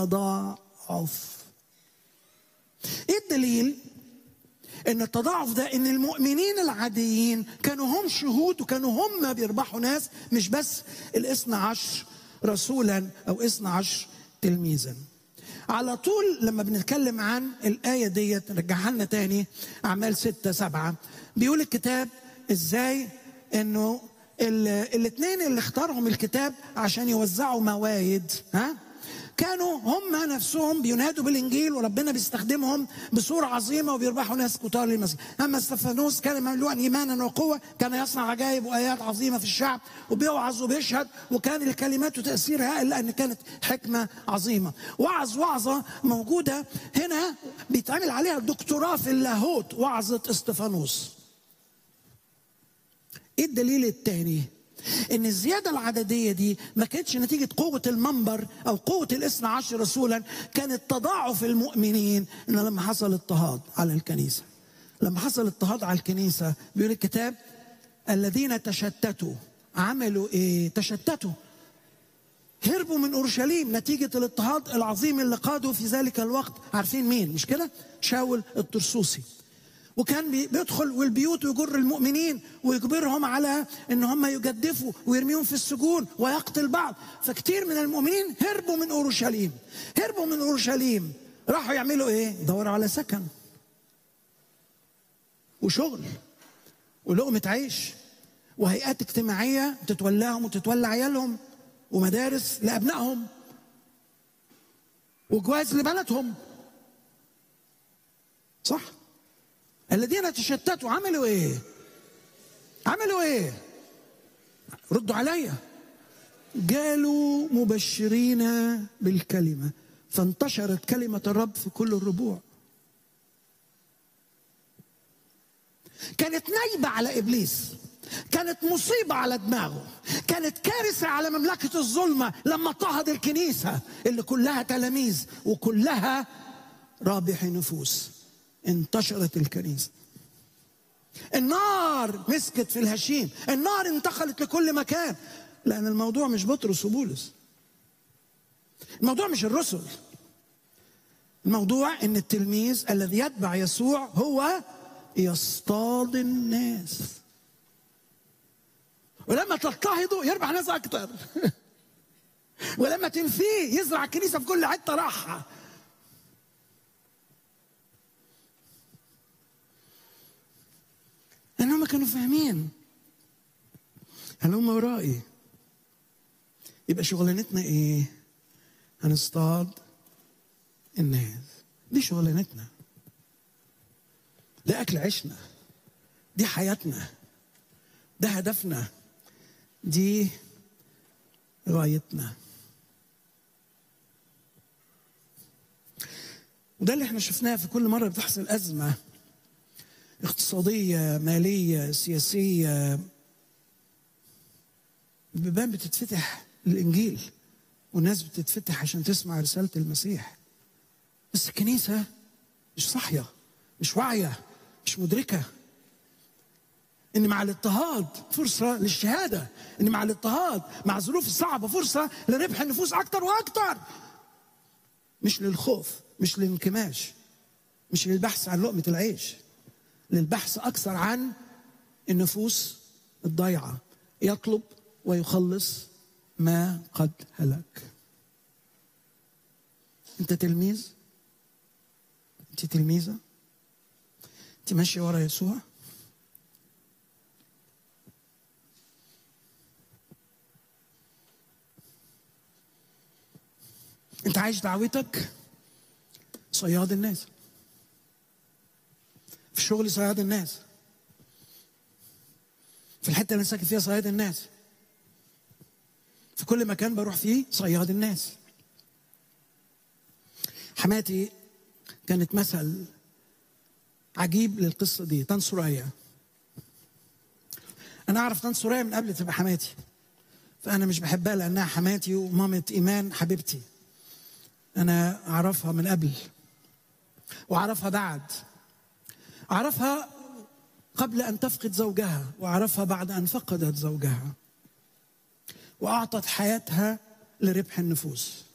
تضاعف ايه الدليل ان التضاعف ده ان المؤمنين العاديين كانوا هم شهود وكانوا هم بيربحوا ناس مش بس الاثنى عشر رسولا او اثنى عشر تلميذا على طول لما بنتكلم عن الآية ديت نرجعها لنا تاني أعمال ستة سبعة بيقول الكتاب إزاي إنه الاثنين اللي اختارهم الكتاب عشان يوزعوا موايد ها كانوا هم نفسهم بينادوا بالانجيل وربنا بيستخدمهم بصوره عظيمه وبيربحوا ناس كتار للمسيح اما استفانوس كان مملوءا ايمانا وقوه كان يصنع عجائب وايات عظيمه في الشعب وبيوعظ وبيشهد وكان الكلمات تاثير هائل لان كانت حكمه عظيمه وعظ وعظه موجوده هنا بيتعمل عليها دكتوراه في اللاهوت وعظه استفانوس ايه الدليل الثاني ان الزيادة العددية دي ما كانتش نتيجة قوة المنبر او قوة الاثنى عشر رسولا كانت تضاعف المؤمنين ان لما حصل اضطهاد على الكنيسة لما حصل اضطهاد على الكنيسة بيقول الكتاب الذين تشتتوا عملوا ايه تشتتوا هربوا من اورشليم نتيجه الاضطهاد العظيم اللي قاده في ذلك الوقت عارفين مين مش كده شاول الطرسوسي وكان بيدخل والبيوت ويجر المؤمنين ويجبرهم على ان هم يجدفوا ويرميهم في السجون ويقتل بعض فكتير من المؤمنين هربوا من اورشليم هربوا من اورشليم راحوا يعملوا ايه يدوروا على سكن وشغل ولقمة عيش وهيئات اجتماعية تتولاهم وتتولى عيالهم ومدارس لأبنائهم وجواز لبلدهم صح الذين تشتتوا عملوا ايه عملوا ايه ردوا عليا قالوا مبشرين بالكلمه فانتشرت كلمه الرب في كل الربوع كانت نايبه على ابليس كانت مصيبة على دماغه كانت كارثة على مملكة الظلمة لما اضطهد الكنيسة اللي كلها تلاميذ وكلها رابح نفوس انتشرت الكنيسة النار مسكت في الهشيم النار انتقلت لكل مكان لأن الموضوع مش بطرس وبولس الموضوع مش الرسل الموضوع ان التلميذ الذي يتبع يسوع هو يصطاد الناس ولما تضطهده يربح ناس اكتر ولما تنفيه يزرع الكنيسه في كل حته راحه لأنهم كانوا فاهمين هل هم ورائي يبقى شغلانتنا ايه هنصطاد الناس دي شغلانتنا ده اكل عيشنا دي حياتنا ده هدفنا دي غايتنا وده اللي احنا شفناه في كل مره بتحصل ازمه اقتصادية مالية سياسية البيبان بتتفتح للإنجيل والناس بتتفتح عشان تسمع رسالة المسيح بس الكنيسة مش صاحية مش واعية مش مدركة إن مع الاضطهاد فرصة للشهادة إن مع الاضطهاد مع الظروف الصعبة فرصة لربح النفوس أكتر وأكتر مش للخوف مش للانكماش مش للبحث عن لقمة العيش للبحث اكثر عن النفوس الضيعه يطلب ويخلص ما قد هلك انت تلميذ انت تلميذه انت ماشيه ورا يسوع انت عايش دعوتك صياد الناس في شغلي صياد الناس في الحته اللي ساكن فيها صياد الناس في كل مكان بروح فيه صياد الناس حماتي كانت مثل عجيب للقصة دي طن سوريا أنا أعرف طن سوريا من قبل تبقى حماتي فأنا مش بحبها لأنها حماتي ومامة إيمان حبيبتي أنا أعرفها من قبل وأعرفها بعد أعرفها قبل أن تفقد زوجها وأعرفها بعد أن فقدت زوجها وأعطت حياتها لربح النفوس